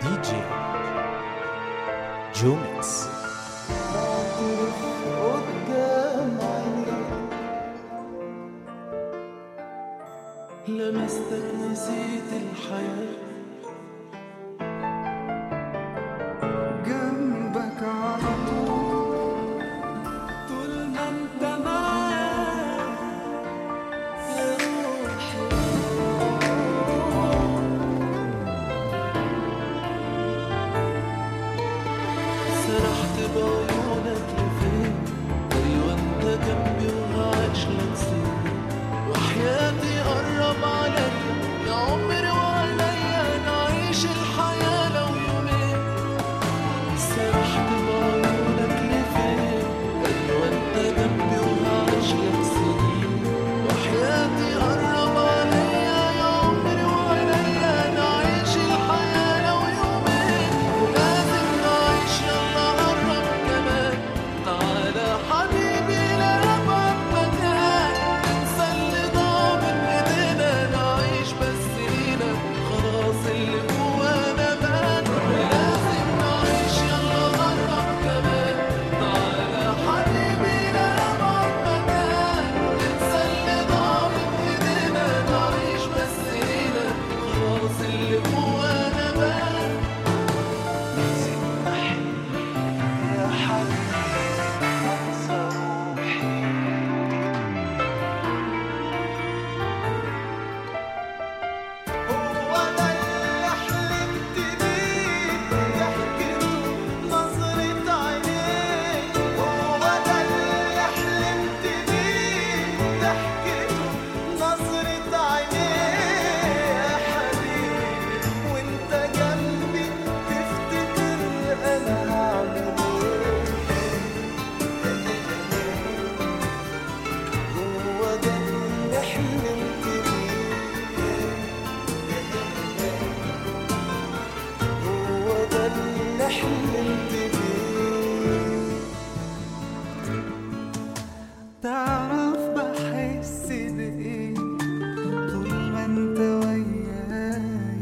دي جي جوميكس اعترف قدام عيني لمستك نسيت الحياة جنبك على طول طول ما انت معايا يا روحي سرحت بعيونك لفين ايوه انت جنبي وهعيش لك سنين وحياتي قرب عليا يا عمري وعليا نعيش الحياة لو يومين سرحت بعيونك لفين ايوه انت جنبي وهعيش لك سنين وحياتي قرب عليا يا عمري وعليا نعيش الحياة لو يومين ولازم نعيش يلا قرب كمان تعالى حبيبي لأبعد مكان ننسى اللي ضاع من ايدينا نعيش بس لينا خلاص اللي جوانا بان لازم نعيش يلا قرب كمان تعالى حبيبي لأبعد مكان ننسى اللي ضاع من ايدينا نعيش بس لينا خلاص اللي جوانا بان سيبنا حلمي يا حبيبي انسى روحي هو ده اللي حلمت بيه ضحكته نظرة عينيك هو ده اللي حلمت بيه ضحكته نظرة عينيك يا حبيبي وانت جنبي تفتكر انا هعمل ايه هو ده اللي حلمت بيه هو ده اللي حلمت بيه تعرف بحس بإيه طول ما انت ويايا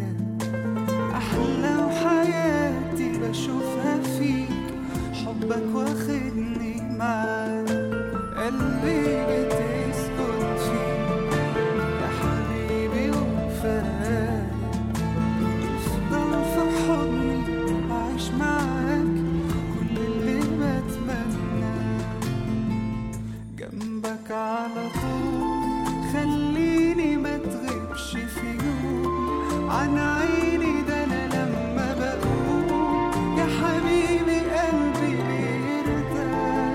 أحلى وحياتي بشوفها فيك حبك واخدني معاك قلبي بتسكن فيك يا حبيبي وفاك افضل في حضني وعيش معاك كل اللي بتمناه جنبك على طول خليني ما تغيبش في يوم عن عيني ده انا لما بقول يا حبيبي قلبي بيرتاح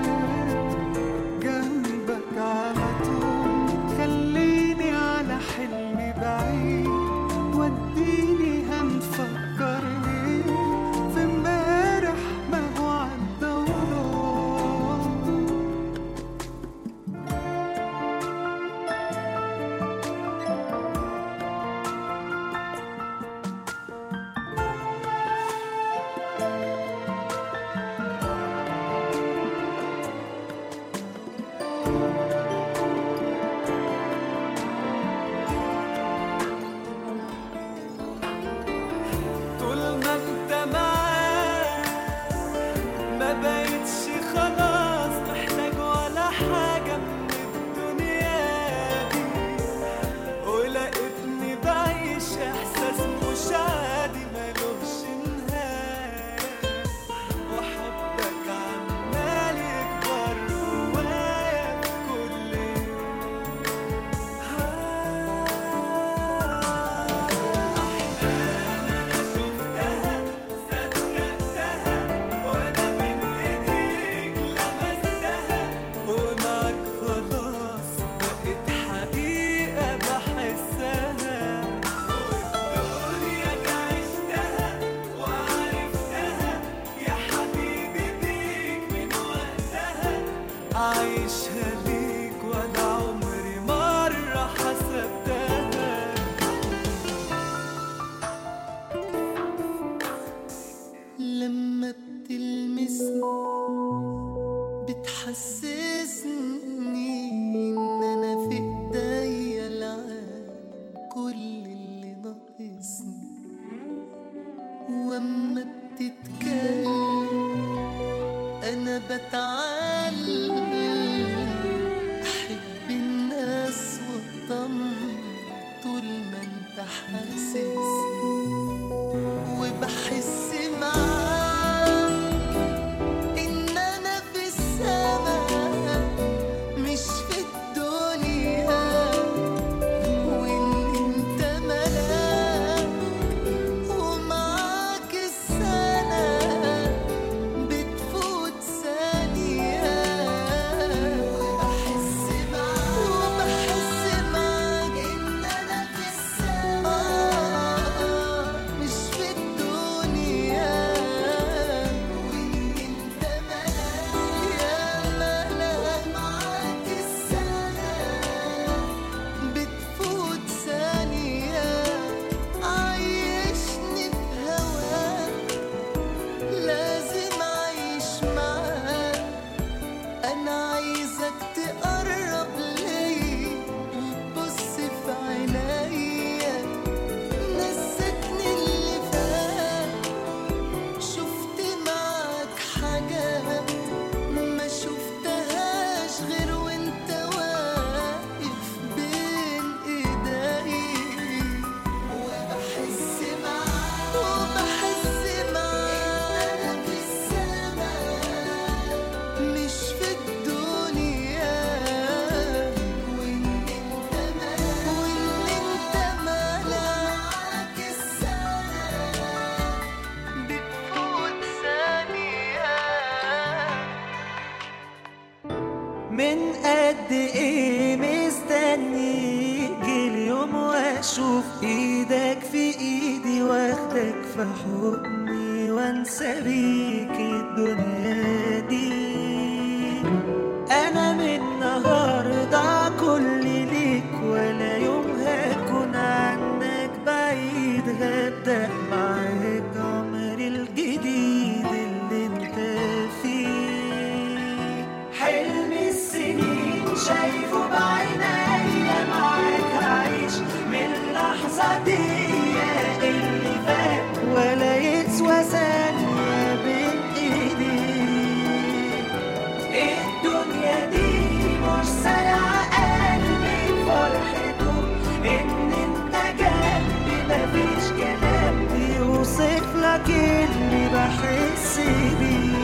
جنبك على طول خليني على حلمي بعيد وديني هنفكر ليه في امبارح ما هو عدى وراح طول ما انت حاسس وبحس معاك ان انا في السماء مش في الدنيا وان انت ملاك ومعاك السنة بتفوت ثانية وبحس معاك وبحس معاك إن أنا في السماء مش في الدنيا وإن أنت ملاك يا ملاك معاك السنة بتفوت ثانية عايشني في هواك لازم أعيش معاك أنا عايزك تقرب ليا وتبص في عينيا نستني اللي فات شفت معاك حاجات ما شفتهاش غير وانت واقف بين ايدي وبحس معاك وبحس معاك انا في السماء مش في الدنيا وان انت مالك وان انت مالك السنة بتفوت ثانية من قد ايه مستني يجي اليوم واشوف ايدك في ايدي واخدك في حضني وانسى بيك الدنيا دي انا من النهارده كل ليك ولا يوم هكون عنك بعيد هبدأ معاك عمري الجديد اللي انت فيه حلم السنين شايفه بعينيا معاك عايش من اللحظة دي اللي فات ولا يسوى ثانية بين ايديك الدنيا دي مش سارعة قلبي فرحته ان انت جنبي مفيش كلام يوصف لك اللي بحس بيه